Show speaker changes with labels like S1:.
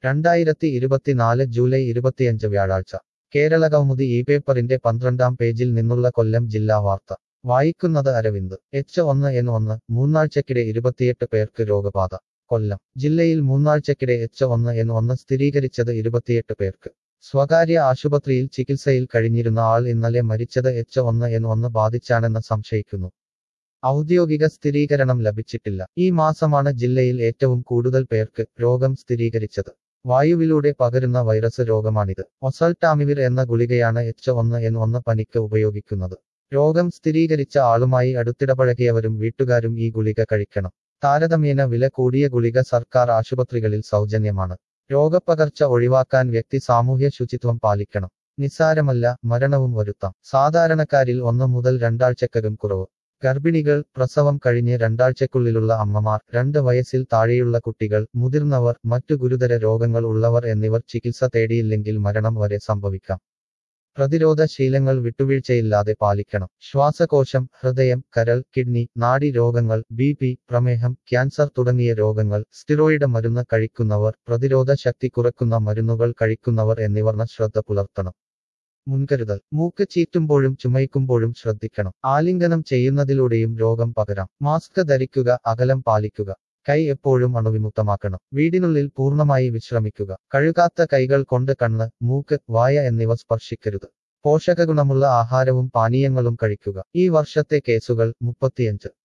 S1: രണ്ടായിരത്തി ഇരുപത്തിനാല് ജൂലൈ ഇരുപത്തിയഞ്ച് വ്യാഴാഴ്ച കേരള കൗമുദി ഈ പേപ്പറിന്റെ പന്ത്രണ്ടാം പേജിൽ നിന്നുള്ള കൊല്ലം ജില്ലാ വാർത്ത വായിക്കുന്നത് അരവിന്ദ് എച്ച് ഒന്ന് എൻ ഒന്ന് മൂന്നാഴ്ചക്കിടെ ഇരുപത്തിയെട്ട് പേർക്ക് രോഗബാധ കൊല്ലം ജില്ലയിൽ മൂന്നാഴ്ചക്കിടെ എച്ച് ഒന്ന് എൻ ഒന്ന് സ്ഥിരീകരിച്ചത് ഇരുപത്തിയെട്ട് പേർക്ക് സ്വകാര്യ ആശുപത്രിയിൽ ചികിത്സയിൽ കഴിഞ്ഞിരുന്ന ആൾ ഇന്നലെ മരിച്ചത് എച്ച് ഒന്ന് എൻ ഒന്ന് ബാധിച്ചാണെന്ന് സംശയിക്കുന്നു ഔദ്യോഗിക സ്ഥിരീകരണം ലഭിച്ചിട്ടില്ല ഈ മാസമാണ് ജില്ലയിൽ ഏറ്റവും കൂടുതൽ പേർക്ക് രോഗം സ്ഥിരീകരിച്ചത് വായുവിലൂടെ പകരുന്ന വൈറസ് രോഗമാണിത് ഒസൾട്ടാമിവിർ എന്ന ഗുളികയാണ് എച്ച് ഒന്ന് എൻ ഒന്ന് പനിക്ക് ഉപയോഗിക്കുന്നത് രോഗം സ്ഥിരീകരിച്ച ആളുമായി അടുത്തിടപഴകിയവരും വീട്ടുകാരും ഈ ഗുളിക കഴിക്കണം താരതമ്യേന വില കൂടിയ ഗുളിക സർക്കാർ ആശുപത്രികളിൽ സൗജന്യമാണ് രോഗപ്പകർച്ച ഒഴിവാക്കാൻ വ്യക്തി സാമൂഹ്യ ശുചിത്വം പാലിക്കണം നിസ്സാരമല്ല മരണവും വരുത്താം സാധാരണക്കാരിൽ ഒന്ന് മുതൽ രണ്ടാഴ്ചക്കകം കുറവ് ഗർഭിണികൾ പ്രസവം കഴിഞ്ഞ് രണ്ടാഴ്ചക്കുള്ളിലുള്ള അമ്മമാർ രണ്ട് വയസ്സിൽ താഴെയുള്ള കുട്ടികൾ മുതിർന്നവർ മറ്റു ഗുരുതര രോഗങ്ങൾ ഉള്ളവർ എന്നിവർ ചികിത്സ തേടിയില്ലെങ്കിൽ മരണം വരെ സംഭവിക്കാം പ്രതിരോധ ശീലങ്ങൾ വിട്ടുവീഴ്ചയില്ലാതെ പാലിക്കണം ശ്വാസകോശം ഹൃദയം കരൾ കിഡ്നി നാഡി രോഗങ്ങൾ ബി പി പ്രമേഹം ക്യാൻസർ തുടങ്ങിയ രോഗങ്ങൾ സ്റ്റിറോയിഡ് മരുന്ന് കഴിക്കുന്നവർ പ്രതിരോധ ശക്തി കുറക്കുന്ന മരുന്നുകൾ കഴിക്കുന്നവർ എന്നിവർ ശ്രദ്ധ പുലർത്തണം മുൻകരുതൽ മൂക്ക് ചീറ്റുമ്പോഴും ചുമയ്ക്കുമ്പോഴും ശ്രദ്ധിക്കണം ആലിംഗനം ചെയ്യുന്നതിലൂടെയും രോഗം പകരാം മാസ്ക് ധരിക്കുക അകലം പാലിക്കുക കൈ എപ്പോഴും അണുവിമുക്തമാക്കണം വീടിനുള്ളിൽ പൂർണ്ണമായി വിശ്രമിക്കുക കഴുകാത്ത കൈകൾ കൊണ്ട് കണ്ണ് മൂക്ക് വായ എന്നിവ സ്പർശിക്കരുത് പോഷകഗുണമുള്ള ആഹാരവും പാനീയങ്ങളും കഴിക്കുക ഈ വർഷത്തെ കേസുകൾ മുപ്പത്തിയഞ്ച്